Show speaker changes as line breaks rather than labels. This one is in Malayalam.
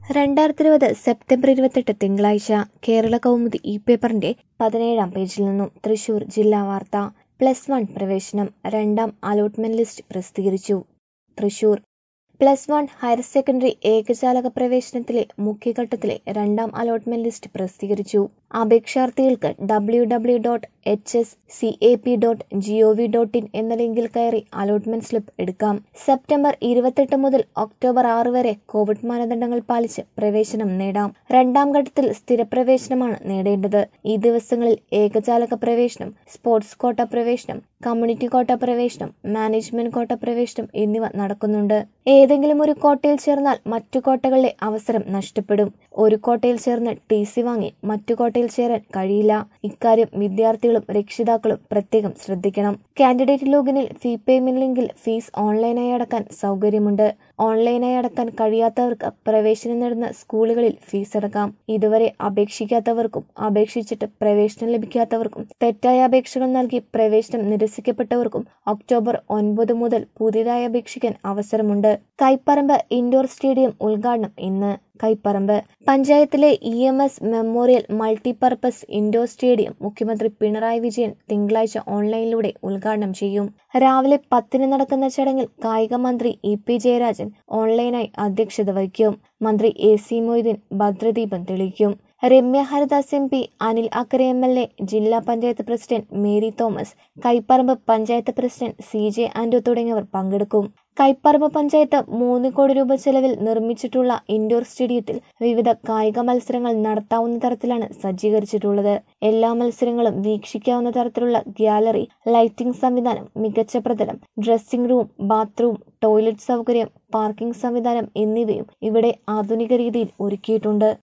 രണ്ടായിരത്തി ഇരുപത് സെപ്റ്റംബർ ഇരുപത്തെട്ട് തിങ്കളാഴ്ച കേരള കൗമുദി ഈ പേപ്പറിന്റെ പതിനേഴാം പേജിൽ നിന്നും തൃശൂർ ജില്ലാ വാർത്ത പ്ലസ് വൺ പ്രവേശനം രണ്ടാം അലോട്ട്മെന്റ് ലിസ്റ്റ് പ്രസിദ്ധീകരിച്ചു Thrissur plus one higher secondary ഏകജാലക പ്രവേശനത്തിലെ മുഖ്യഘട്ടത്തിലെ രണ്ടാം അലോട്ട്മെന്റ് ലിസ്റ്റ് പ്രസിദ്ധീകരിച്ചു അപേക്ഷാർത്ഥികൾക്ക് W W dot H S C A P dot G O V dot in എന്ന ലിങ്കിൽ കയറി അലോട്ട്മെന്റ് സ്ലിപ്പ് എടുക്കാം സെപ്റ്റംബർ ഇരുപത്തെട്ട് മുതൽ ഒക്ടോബർ ആറ് വരെ കോവിഡ് മാനദണ്ഡങ്ങൾ പാലിച്ച് പ്രവേശനം നേടാം രണ്ടാം ഘട്ടത്തിൽ സ്ഥിരപ്രവേശനമാണ് നേടേണ്ടത് ഈ ദിവസങ്ങളിൽ ഏകജാലക പ്രവേശനം സ്പോർട്സ് കോട്ട പ്രവേശനം കമ്മ്യൂണിറ്റി കോട്ട പ്രവേശനം മാനേജ്മെന്റ് കോട്ട പ്രവേശനം എന്നിവ നടക്കുന്നുണ്ട് ഏതെങ്കിലും ഒരു കോട്ടയിൽ ചേർന്നാൽ മറ്റു കോട്ടകളിലെ അവസരം നഷ്ടപ്പെടും ഒരു കോട്ടയിൽ ചേർന്ന് ടി സി വാങ്ങി മറ്റു കോട്ടയിൽ ചേരാൻ കഴിയില്ല ഇക്കാര്യം വിദ്യാർത്ഥികളും രക്ഷിതാക്കളും പ്രത്യേകം ശ്രദ്ധിക്കണം കാൻഡിഡേറ്റ് ലോഗിനിൽ ഫീ പേയ്മെന്റ് ലിങ്കിൽ ഫീസ് ഓൺലൈനായി അടക്കാൻ സൗകര്യമുണ്ട് ഓൺലൈനായി അടക്കാൻ കഴിയാത്തവർക്ക് പ്രവേശനം നേടുന്ന സ്കൂളുകളിൽ ഫീസ് അടക്കാം ഇതുവരെ അപേക്ഷിക്കാത്തവർക്കും അപേക്ഷിച്ചിട്ട് പ്രവേശനം ലഭിക്കാത്തവർക്കും തെറ്റായ അപേക്ഷകൾ നൽകി പ്രവേശനം നിരസിക്കപ്പെട്ടവർക്കും ഒക്ടോബർ ഒൻപത് മുതൽ പുതിയതായി അപേക്ഷിക്കാൻ അവസരമുണ്ട് കൈപ്പറമ്പ് ഇൻഡോർ സ്റ്റേഡിയം ഉദ്ഘാടനം ഇന്ന് കൈപ്പറമ്പ് പഞ്ചായത്തിലെ E M S memorial multipurpose indoor stadium മുഖ്യമന്ത്രി പിണറായി വിജയൻ തിങ്കളാഴ്ച ഓൺലൈനിലൂടെ ഉദ്ഘാടനം ചെയ്യും രാവിലെ പത്തിന് നടക്കുന്ന ചടങ്ങിൽ കായിക മന്ത്രി ഇ പി ജയരാജൻ ഓൺലൈനായി അധ്യക്ഷത വഹിക്കും മന്ത്രി എ സി മൊയ്തീൻ ഭദ്രദീപം തെളിയിക്കും Ramya Haridas M P Anil Akkara M L A ജില്ലാ panchayat president Mary Thomas Kaiparambu panchayat president C J Anto തുടങ്ങിയവർ പങ്കെടുക്കും കൈപ്പറമ്പ് പഞ്ചായത്ത് മൂന്ന് കോടി രൂപ ചെലവിൽ നിർമ്മിച്ചിട്ടുള്ള ഇൻഡോർ സ്റ്റേഡിയത്തിൽ വിവിധ കായിക മത്സരങ്ങൾ നടത്താവുന്ന തരത്തിലാണ് സജ്ജീകരിച്ചിട്ടുള്ളത് എല്ലാ മത്സരങ്ങളും വീക്ഷിക്കാവുന്ന തരത്തിലുള്ള ഗ്യാലറി ലൈറ്റിംഗ് സംവിധാനം മികച്ച പ്രതലം ഡ്രസ്സിംഗ് റൂം ബാത്റൂം ടോയ്ലറ്റ് സൗകര്യം പാർക്കിംഗ് സംവിധാനം എന്നിവയും ഇവിടെ ആധുനിക രീതിയിൽ ഒരുക്കിയിട്ടുണ്ട്